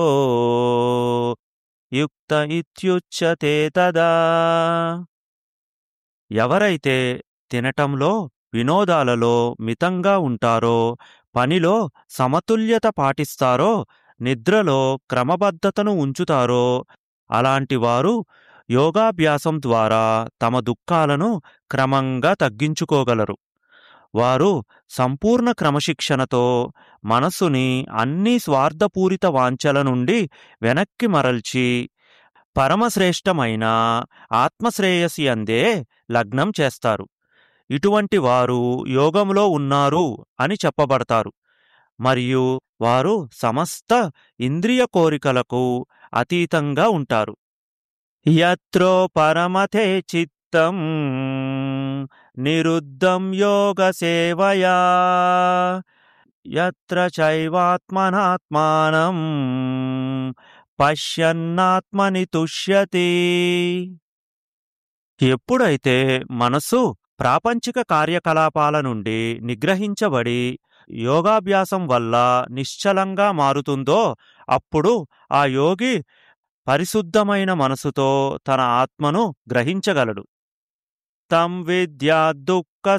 యుక్త ఇత్యుచ్యతే తదా ఎవరైతే తినటంలో వినోదాలలో మితంగా ఉంటారో పనిలో సమతుల్యత పాటిస్తారో నిద్రలో క్రమబద్ధతను ఉంచుతారో అలాంటి వారు యోగాభ్యాసం ద్వారా తమ దుఃఖాలను క్రమంగా తగ్గించుకోగలరు వారు సంపూర్ణ క్రమశిక్షణతో మనస్సుని అన్ని స్వార్థపూరిత వాంఛల నుండి వెనక్కి మరల్చి పరమశ్రేష్టమైన ఆత్మశ్రేయసి అందే లగ్నం చేస్తారు ఇటువంటి వారు యోగంలో ఉన్నారు అని చెప్పబడతారు మరియు వారు సమస్త ఇంద్రియ కోరికలకు అతీతంగా ఉంటారు యత్రో పరమతే చిత్తం నిరుద్ధం యోగ సేవయా యత్ర చైవాత్మనాత్మానం పశ్యన్నాత్మని తుష్యతి ఎప్పుడైతే మనసు ప్రాపంచిక కార్యకలాపాల నుండి నిగ్రహించబడి యోగాభ్యాసం వల్ల నిశ్చలంగా మారుతుందో అప్పుడు ఆ యోగి పరిశుద్ధమైన మనసుతో తన ఆత్మను గ్రహించగలడు తం విద్యా దుఃఖ